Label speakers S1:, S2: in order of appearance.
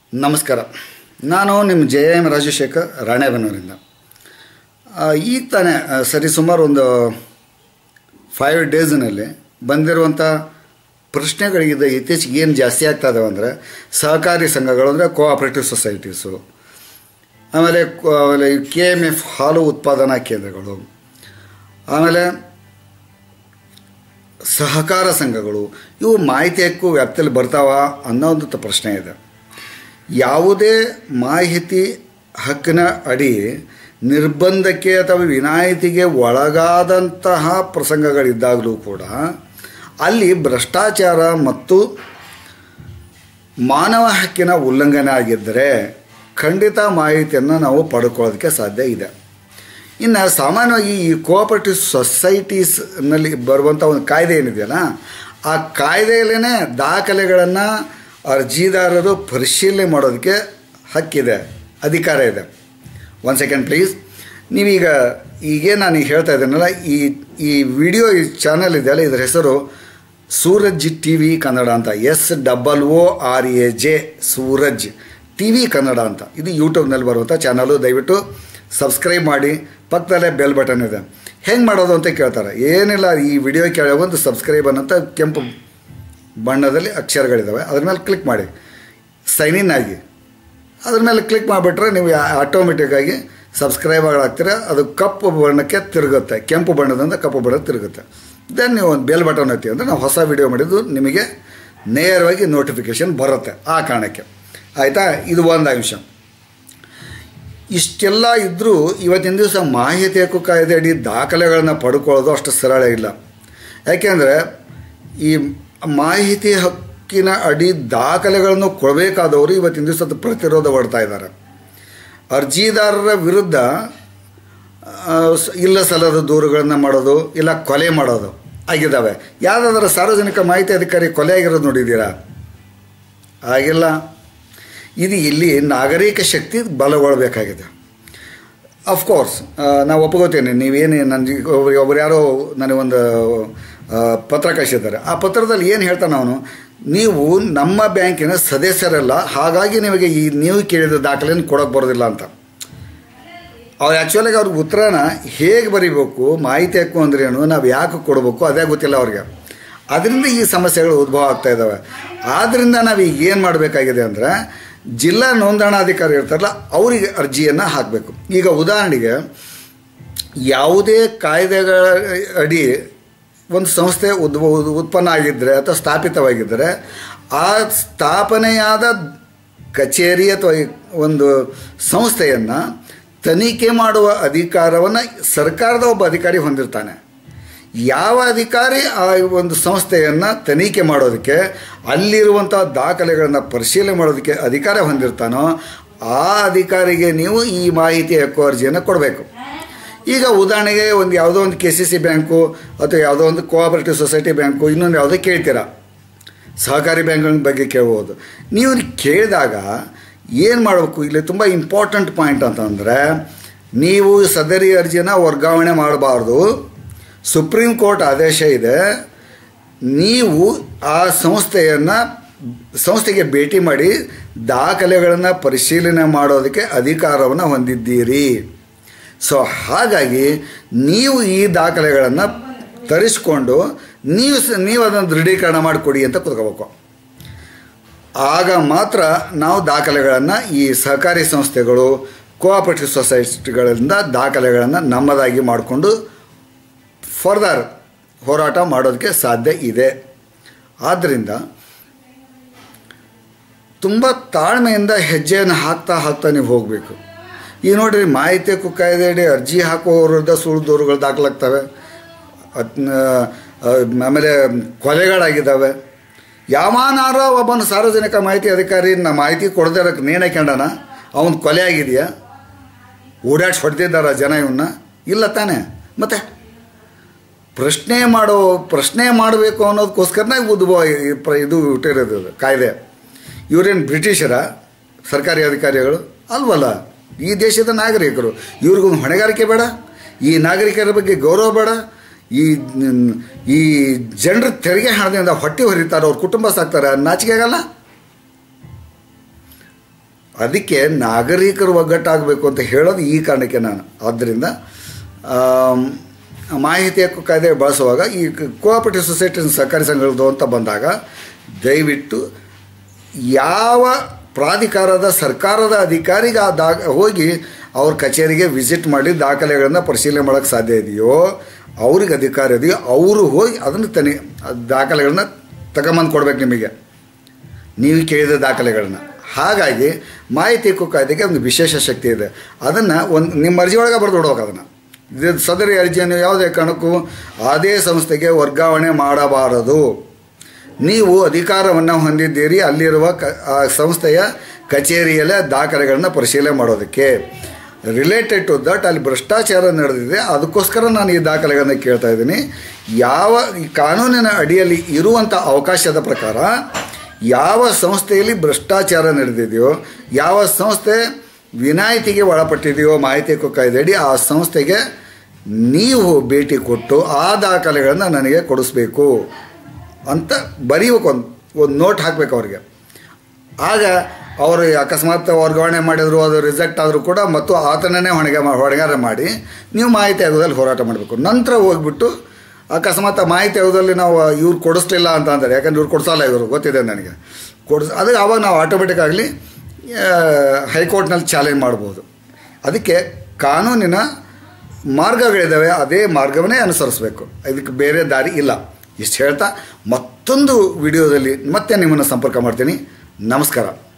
S1: ನಮಸ್ಕಾರ ನಾನು ನಿಮ್ಮ ಜೆ ಎಮ್ ರಾಜಶೇಖರ್ ರಾಣೆಬೆನ್ನೂರಿಂದ ಆ, ಈಗ ತಾನೇ ಆ, ಸರಿ ಸುಮಾರು ಒಂದು ಫೈವ್ ಡೇಸ್ನಲ್ಲಿ ಬಂದಿರುವಂಥ ಪ್ರಶ್ನೆಗಳಿಗಿದ್ದ ಇತ್ತೀಚೆಗೆ ಏನು ಜಾಸ್ತಿ ಆಗ್ತಾ ಇದಾವೆ ಅಂದರೆ ಸಹಕಾರಿ ಸಂಘಗಳು ಅಂದರೆ ಕೋಆಪರೇಟಿವ್ ಸೊಸೈಟೀಸು ಆಮೇಲೆ ಕೋ- ಆಮೇಲೆ ಕೆ ಎಮ್ ಎಫ್ ಹಾಲು ಉತ್ಪಾದನಾ ಕೇಂದ್ರಗಳು ಆಮೇಲೆ ಸಹಕಾರ ಸಂಘಗಳು ಇವು ಮಾಹಿತಿ ಹಕ್ಕು ವ್ಯಾಪ್ತಿಯಲ್ಲಿ ಬರ್ತಾವ ಅನ್ನೋ ಒಂದು ತ- ಪ್ರಶ್ನೆ ಇದೆ ಯಾವುದೇ ಮಾಹಿತಿ ಹಕ್ಕಿನ ಅಡಿ ನಿರ್ಬಂಧಕ್ಕೆ ಅಥವಾ ವಿನಾಯಿತಿಗೆ ಒಳಗಾದಂತಹ ಪ್ರಸಂಗಗಳಿದ್ದಾಗಲೂ ಕೂಡ ಅಲ್ಲಿ ಭ್ರಷ್ಟಾಚಾರ ಮತ್ತು ಮಾನವ ಹಕ್ಕಿನ ಉಲ್ಲಂಘನೆ ಆಗಿದ್ದರೆ ಖಂಡಿತ ಮಾಹಿತಿಯನ್ನು ನಾವು ಪಡ್ಕೊಳ್ಳೋದಕ್ಕೆ ಸಾಧ್ಯ ಇದೆ ಇನ್ನು ಸಾಮಾನ್ಯವಾಗಿ ಈ ಕೋಆಪರೇಟಿವ್ ಸೊಸೈಟೀಸ್ನಲ್ಲಿ ಬರುವಂಥ ಒಂದು ಕಾಯ್ದೆ ಏನಿದೆಯಲ್ಲ ಆ ಕಾಯ್ದೆಯಲ್ಲೇ ದಾಖಲೆಗಳನ್ನು ಅರ್ಜಿದಾರರು ಪರಿಶೀಲನೆ ಮಾಡೋದಕ್ಕೆ ಹಕ್ಕಿದೆ ಅಧಿಕಾರ ಇದೆ ಒನ್ ಸೆಕೆಂಡ್ ಪ್ಲೀಸ್ ನೀವೀಗ ಈಗೇನು ನಾನು ಈಗ ಹೇಳ್ತಾ ಇದ್ದೀನಲ್ಲ ಈ ಈ ವಿಡಿಯೋ ಈ ಚಾನಲ್ ಇದೆಯಲ್ಲ ಇದರ ಹೆಸರು ಸೂರಜ್ ಟಿ ವಿ ಕನ್ನಡ ಅಂತ S double O R A J Suraj T V Kannada ಅಂತ ಇದು ಯೂಟ್ಯೂಬ್ನಲ್ಲಿ ಬರುವಂಥ ಚಾನಲು ದಯವಿಟ್ಟು ಸಬ್ಸ್ಕ್ರೈಬ್ ಮಾಡಿ ಪಕ್ಕದಲ್ಲೇ ಬೆಲ್ ಬಟನ್ ಇದೆ ಹೆಂಗೆ ಮಾಡೋದು ಅಂತ ಕೇಳ್ತಾರೆ ಏನಿಲ್ಲ ಈ ವಿಡಿಯೋ ಕೆಳಗೆ ಒಂದು ಸಬ್ಸ್ಕ್ರೈಬ್ ಅನ್ನೋಂಥ ಕೆಂಪು ಬಣ್ಣದಲ್ಲಿ ಅಕ್ಷರಗಳಿದ್ದಾವೆ ಅದ್ರ ಮೇಲೆ ಕ್ಲಿಕ್ ಮಾಡಿ ಸೈನ್ ಇನ್ ಆಗಿ ಅದ್ರ ಮೇಲೆ ಕ್ಲಿಕ್ ಮಾಡಿಬಿಟ್ರೆ ನೀವು ಆಟೋಮೆಟಿಕ್ಕಾಗಿ ಸಬ್ಸ್ಕ್ರೈಬ್ ಆಗ್ತೀರ ಅದು ಕಪ್ಪು ಬಣ್ಣಕ್ಕೆ ತಿರುಗುತ್ತೆ ಕೆಂಪು ಬಣ್ಣದಿಂದ ಕಪ್ಪು ಬಣ್ಣ ತಿರುಗುತ್ತೆ ದೆನ್ ನೀವು ಒಂದು ಬೆಲ್ ಬಟನ್ ಒತ್ತಿ ಅಂದರೆ ನಾವು ಹೊಸ ವಿಡಿಯೋ ಮಾಡಿದ್ದು ನಿಮಗೆ ನೇರವಾಗಿ ನೋಟಿಫಿಕೇಷನ್ ಬರುತ್ತೆ ಆ ಕಾರಣಕ್ಕೆ ಆಯಿತಾ ಇದು ಒಂದು ಅಂಶ ಇಷ್ಟೆಲ್ಲ ಇದ್ದರೂ ಇವತ್ತಿನ ದಿವಸ ಮಾಹಿತಿ ಹಕ್ಕು ಕಾಯ್ದೆ ಅಡಿ ದಾಖಲೆಗಳನ್ನು ಪಡ್ಕೊಳ್ಳೋದು ಅಷ್ಟು ಸರಳ ಇಲ್ಲ ಯಾಕೆಂದರೆ ಈ ಮಾಹಿತಿ ಹಕ್ಕಿನ ಅಡಿ ದಾಖಲೆಗಳನ್ನು ಕೊಡಬೇಕಾದವರು ಇವತ್ತಿನ ದಿವಸ ಅದು ಪ್ರತಿರೋಧ ಒಡ್ತಾ ಇದ್ದಾರೆ ಅರ್ಜಿದಾರರ ವಿರುದ್ಧ ಆ, ಸ- ಇಲ್ಲ ಸಲ್ಲದ ದೂರುಗಳನ್ನು ಮಾಡೋದು ಇಲ್ಲ ಕೊಲೆ ಮಾಡೋದು ಆಗಿದ್ದಾವೆ ಯಾವುದಾದ್ರೂ ಸಾರ್ವಜನಿಕ ಮಾಹಿತಿ ಅಧಿಕಾರಿ ಕೊಲೆ ಆಗಿರೋದು ನೋಡಿದ್ದೀರಾ ಆಗಿಲ್ಲ ಇದು ಇಲ್ಲಿ ನಾಗರಿಕ ಶಕ್ತಿ ಬಲಗೊಳ್ಳಬೇಕಾಗಿದೆ ಅಫ್ಕೋರ್ಸ್ ನಾವು ಒಪ್ಕೋತೇನೆ ನೀವೇನು ನನ್ನ ಒಬ್ರು ಒಬ್ರು ಯಾರೋ ನನಗೊಂದು ಆ, ಪತ್ರ ಕಳಿಸಿದ್ದಾರೆ ಆ ಪತ್ರದಲ್ಲಿ ಏನು ಹೇಳ್ತಾನೆ ಅವನು ನೀವು ನಮ್ಮ ಬ್ಯಾಂಕಿನ ಸದಸ್ಯರಲ್ಲ ಹಾಗಾಗಿ ನಿಮಗೆ ಈ ನೀವು ಕೇಳಿದ ದಾಖಲೆಯನ್ನು ಕೊಡೋಕ್ಕೆ ಬರೋದಿಲ್ಲ ಅಂತ ಅವ್ರು ಆ್ಯಕ್ಚುಲಾಗಿ ಅವ್ರಿಗೆ ಉತ್ತರನ ಹೇಗೆ ಬರೀಬೇಕು ಮಾಹಿತಿ ಹಕ್ಕು ಅಂದ್ರೆ ಏನು ನಾವು ಯಾಕೆ ಕೊಡಬೇಕು ಅದೇ ಗೊತ್ತಿಲ್ಲ ಅವ್ರಿಗೆ ಅದರಿಂದ ಈ ಸಮಸ್ಯೆಗಳು ಉದ್ಭವ ಆಗ್ತಾ ಇದ್ದಾವೆ ಆದ್ದರಿಂದ ನಾವು ಈಗ ಏನು ಮಾಡಬೇಕಾಗಿದೆ ಅಂದರೆ ಜಿಲ್ಲಾ ನೋಂದಣಾಧಿಕಾರಿ ಇರ್ತಾರಲ್ಲ ಅವರಿಗೆ ಅರ್ಜಿಯನ್ನು ಹಾಕಬೇಕು ಈಗ ಉದಾಹರಣೆಗೆ ಯಾವುದೇ ಕಾಯ್ದೆಗಳ ಅಡಿ ಒಂದು ಸಂಸ್ಥೆ ಉದ್ಭವ ಉತ್ಪನ್ನ ಆಗಿದ್ದರೆ ಅಥವಾ ಸ್ಥಾಪಿತವಾಗಿದ್ದರೆ ಆ ಸ್ಥಾಪನೆಯಾದ ಕಚೇರಿ ಅಥವಾ ಈ ಒಂದು ಸಂಸ್ಥೆಯನ್ನು ತನಿಖೆ ಮಾಡುವ ಅಧಿಕಾರವನ್ನು ಸರ್ಕಾರದ ಒಬ್ಬ ಅಧಿಕಾರಿ ಹೊಂದಿರ್ತಾನೆ ಯಾವ ಅಧಿಕಾರಿ ಆ ಒಂದು ಸಂಸ್ಥೆಯನ್ನು ತನಿಖೆ ಮಾಡೋದಕ್ಕೆ ಅಲ್ಲಿರುವಂಥ ದಾಖಲೆಗಳನ್ನು ಪರಿಶೀಲನೆ ಮಾಡೋದಕ್ಕೆ ಅಧಿಕಾರ ಹೊಂದಿರ್ತಾನೋ ಆ ಅಧಿಕಾರಿಗೆ ನೀವು ಈ ಮಾಹಿತಿ ಹಕ್ಕು ಅರ್ಜಿಯನ್ನು ಕೊಡಬೇಕು ಈಗ ಉದಾಹರಣೆಗೆ ಒಂದು ಯಾವುದೋ ಒಂದು ಕೆ ಸಿ ಸಿ ಬ್ಯಾಂಕು ಅಥವಾ ಯಾವುದೋ ಒಂದು ಕೋಆಪರೇಟಿವ್ ಸೊಸೈಟಿ ಬ್ಯಾಂಕು ಇನ್ನೊಂದು ಯಾವುದೋ ಕೇಳ್ತೀರಾ ಸಹಕಾರಿ ಬ್ಯಾಂಕ್ಗಳ ಬಗ್ಗೆ ಕೇಳ್ಬೋದು ನೀವು ಕೇಳಿದಾಗ ಏನು ಮಾಡಬೇಕು ಇಲ್ಲಿ ತುಂಬ ಇಂಪಾರ್ಟೆಂಟ್ ಪಾಯಿಂಟ್ ಅಂತಂದರೆ ನೀವು ಸದರಿ ಅರ್ಜಿನ ವರ್ಗಾವಣೆ ಮಾಡಬಾರ್ದು ಸುಪ್ರೀಂ ಕೋರ್ಟ್ ಆದೇಶ ಇದೆ ನೀವು ಆ ಸಂಸ್ಥೆಯನ್ನು ಸಂಸ್ಥೆಗೆ ಭೇಟಿ ಮಾಡಿ ದಾಖಲೆಗಳನ್ನು ಪರಿಶೀಲನೆ ಮಾಡೋದಕ್ಕೆ ಅಧಿಕಾರವನ್ನು ಹೊಂದಿದ್ದೀರಿ ಸೊ ಹಾಗಾಗಿ ನೀವು ಈ ದಾಖಲೆಗಳನ್ನು ತರಿಸ್ಕೊಂಡು ನೀವು ಸ ನೀವು ಅದನ್ನು ದೃಢೀಕರಣ ಮಾಡಿಕೊಡಿ ಅಂತ ಕೂತ್ಕೋಬೇಕು ಆಗ ಮಾತ್ರ ನಾವು ದಾಖಲೆಗಳನ್ನು ಈ ಸಹಕಾರಿ ಸಂಸ್ಥೆಗಳು ಕೋಆಪರೇಟಿವ್ ಸೊಸೈಟಿಗಳಿಂದ ದಾಖಲೆಗಳನ್ನು ನಮ್ಮದಾಗಿ ಮಾಡಿಕೊಂಡು ಫರ್ದರ್ ಹೋರಾಟ ಮಾಡೋದಕ್ಕೆ ಸಾಧ್ಯ ಇದೆ ಆದ್ದರಿಂದ ತುಂಬ ತಾಳ್ಮೆಯಿಂದ ಹೆಜ್ಜೆಯನ್ನು ಹಾಕ್ತಾ ಹಾಕ್ತಾ ನೀವು ಹೋಗಬೇಕು ಈಗ ನೋಡಿರಿ ಮಾಹಿತಿ ಹಕ್ಕು ಕಾಯ್ದೆಯಡಿ ಅರ್ಜಿ ಹಾಕುವವರ ವಿರುದ್ಧ ಸುಳ್ಳು ದೂರುಗಳು ದಾಖಲಾಗ್ತವೆ ಅದ್ನ, ಆ, ಆಮೇಲೆ ಕೊಲೆಗಳಾಗಿದ್ದಾವೆ ಯಾವನಾರ ಒಬ್ಬನ ಸಾರ್ವಜನಿಕ ಮಾಹಿತಿ ಅಧಿಕಾರಿ ನಾ ಮಾಹಿತಿ ಕೊಡದೇ ಇರೋಕ್ಕೆ ನೇಣೆ ಕಂಡನ ಅವನು ಕೊಲೆ ಆಗಿದೆಯಾ ಓಡಾಡ್ಸಿ ಹೊಡೆದಿದ್ದಾರ ಜನ ಇವನ್ನ ಇಲ್ಲ ತಾನೇ ಮತ್ತೆ ಪ್ರಶ್ನೆ ಮಾಡೋ ಪ್ರಶ್ನೆ ಮಾಡಬೇಕು ಅನ್ನೋದಕ್ಕೋಸ್ಕರನೇ ಉದ್ಭವ ಈ ಪ್ರ- ಇದು ಹುಟ್ಟಿರೋದು ಇದು ಕಾಯ್ದೆ ಇವರೇನು ಬ್ರಿಟಿಷರ ಸರ್ಕಾರಿ ಅಧಿಕಾರಿಗಳು ಅಲ್ವಲ್ಲ ಈ ದೇಶದ ನಾಗರಿಕರು ಇವ್ರಿಗೊಂದು ಹೊಣೆಗಾರಿಕೆ ಬೇಡ ಈ ನಾಗರಿಕರ ಬಗ್ಗೆ ಗೌರವ ಬೇಡ ಈ ಈ ಜನರ ತೆರಿಗೆ ಹಣದಿಂದ ಹೊಟ್ಟೆ ಹೊರಿತಾರೆ ಅವ್ರ ಕುಟುಂಬ ಸಾಕ್ತಾರೆ ನಾಚಿಕೆ ಆಗಲ್ಲ ಅದಕ್ಕೆ ನಾಗರಿಕರು ಒಗ್ಗಟ್ಟಾಗಬೇಕು ಅಂತ ಹೇಳೋದು ಈ ಕಾರಣಕ್ಕೆ ನಾನು ಆದ್ದರಿಂದ ಆಮ್, ಮಾಹಿತಿ ಹಕ್ಕು ಕಾಯ್ದೆ ಬಳಸುವಾಗ ಈ ಕೋಆಪರೇಟಿವ್ ಸೊಸೈಟಿ ಸಹಕಾರಿ ಸಂಘಗಳದು ಅಂತ ಬಂದಾಗ ದಯವಿಟ್ಟು ಯಾವ ಪ್ರಾಧಿಕಾರದ ಸರ್ಕಾರದ ಅಧಿಕಾರಿಗೆ ಆ ದಾ ಹೋಗಿ ಅವ್ರ ಕಚೇರಿಗೆ ವಿಸಿಟ್ ಮಾಡಿ ದಾಖಲೆಗಳನ್ನು ಪರಿಶೀಲನೆ ಮಾಡೋಕ್ಕೆ ಸಾಧ್ಯ ಇದೆಯೋ ಅವ್ರಿಗೆ ಅಧಿಕಾರ ಇದೆಯೋ ಅವರು ಹೋಗಿ ಅದನ್ನು ತನಿ ದಾಖಲೆಗಳನ್ನ ತಗೊಂಬಂದು ಕೊಡ್ಬೇಕು ನಿಮಗೆ ನೀವು ಕೇಳಿದ ದಾಖಲೆಗಳನ್ನ ಹಾಗಾಗಿ ಮಾಹಿತಿ ಹಕ್ಕು ಕಾಯ್ದೆಗೆ ಒಂದು ವಿಶೇಷ ಶಕ್ತಿ ಇದೆ ಅದನ್ನು ಒಂದು ನಿಮ್ಮ ಅರ್ಜಿ ಒಳಗೆ ಬರೆದು ಬಿಡ್ಬೇಕು ಅದನ್ನು ಇದು ಸದರಿ ಅರ್ಜಿಯನ್ನು ಯಾವುದೇ ಕಾರಣಕ್ಕೂ ಅದೇ ಸಂಸ್ಥೆಗೆ ವರ್ಗಾವಣೆ ಮಾಡಬಾರದು ನೀವು ಅಧಿಕಾರವನ್ನು ಹೊಂದಿದ್ದೀರಿ ಅಲ್ಲಿರುವ ಕ ಆ ಸಂಸ್ಥೆಯ ಕಚೇರಿಯಲ್ಲೇ ದಾಖಲೆಗಳನ್ನ ಪರಿಶೀಲನೆ ಮಾಡೋದಕ್ಕೆ ರಿಲೇಟೆಡ್ ಟು ದಟ್ ಅಲ್ಲಿ ಭ್ರಷ್ಟಾಚಾರ ನಡೆದಿದೆ ಅದಕ್ಕೋಸ್ಕರ ನಾನು ಈ ದಾಖಲೆಗಳನ್ನು ಕೇಳ್ತಾ ಇದ್ದೀನಿ ಯಾವ ಈ ಕಾನೂನಿನ ಅಡಿಯಲ್ಲಿ ಇರುವಂಥ ಅವಕಾಶದ ಪ್ರಕಾರ ಯಾವ ಸಂಸ್ಥೆಯಲ್ಲಿ ಭ್ರಷ್ಟಾಚಾರ ನಡೆದಿದೆಯೋ ಯಾವ ಸಂಸ್ಥೆ ವಿನಾಯಿತಿಗೆ ಒಳಪಟ್ಟಿದೆಯೋ ಮಾಹಿತಿ ಹಕ್ಕು ಕಾಯ್ದೆಯಡಿ ಆ ಸಂಸ್ಥೆಗೆ ನೀವು ಭೇಟಿ ಕೊಟ್ಟು ಆ ದಾಖಲೆಗಳನ್ನು ನನಗೆ ಕೊಡಿಸ್ಬೇಕು ಅಂತ ಬರೀಬೇಕು ಒಂದು ಒಂದು ನೋಟ್ ಹಾಕಬೇಕು ಅವ್ರಿಗೆ ಆಗ ಅವರು ಅಕಸ್ಮಾತ್ ವರ್ಗಾವಣೆ ಮಾಡಿದ್ರು ಅದು ರಿಜೆಕ್ಟ್ ಆದರೂ ಕೂಡ ಮತ್ತು ಆತನನ್ನೇ ಹೊಣೆಗೆ ಮಾ ಹೊಣೆಗಾರ ಮಾಡಿ ನೀವು ಮಾಹಿತಿ ಆಗೋದಲ್ಲಿ ಹೋರಾಟ ಮಾಡಬೇಕು ನಂತರ ಹೋಗ್ಬಿಟ್ಟು ಅಕಸ್ಮಾತ್ ಆ ಮಾಹಿತಿ ಆಗೋದಲ್ಲಿ ನಾವು ಇವ್ರು ಕೊಡಿಸ್ಲಿಲ್ಲ ಅಂತ ಅಂತಾರೆ ಯಾಕಂದ್ರೆ ಇವ್ರು ಕೊಡಿಸಲ್ಲ ಇವರು ಗೊತ್ತಿದೆ ನನಗೆ ಕೊಡಿಸ್ ಅದಕ್ಕೆ ಆವಾಗ ನಾವು ಆಟೋಮೆಟಿಕ್ ಆಗಲಿ ಹೈಕೋರ್ಟ್ನಲ್ಲಿ ಚಾಲೆಂಜ್ ಮಾಡ್ಬೋದು ಅದಕ್ಕೆ ಕಾನೂನಿನ ಮಾರ್ಗಗಳಿದ್ದಾವೆ ಅದೇ ಮಾರ್ಗವನ್ನೇ ಅನುಸರಿಸಬೇಕು ಇದಕ್ಕೆ ಬೇರೆ ದಾರಿ ಇಲ್ಲ ಇಷ್ಟು ಹೇಳ್ತಾ ಮತ್ತೊಂದು ವಿಡಿಯೋದಲ್ಲಿ ಮತ್ತೆ ನಿಮ್ಮನ್ನು ಸಂಪರ್ಕ ಮಾಡ್ತೀನಿ ನಮಸ್ಕಾರ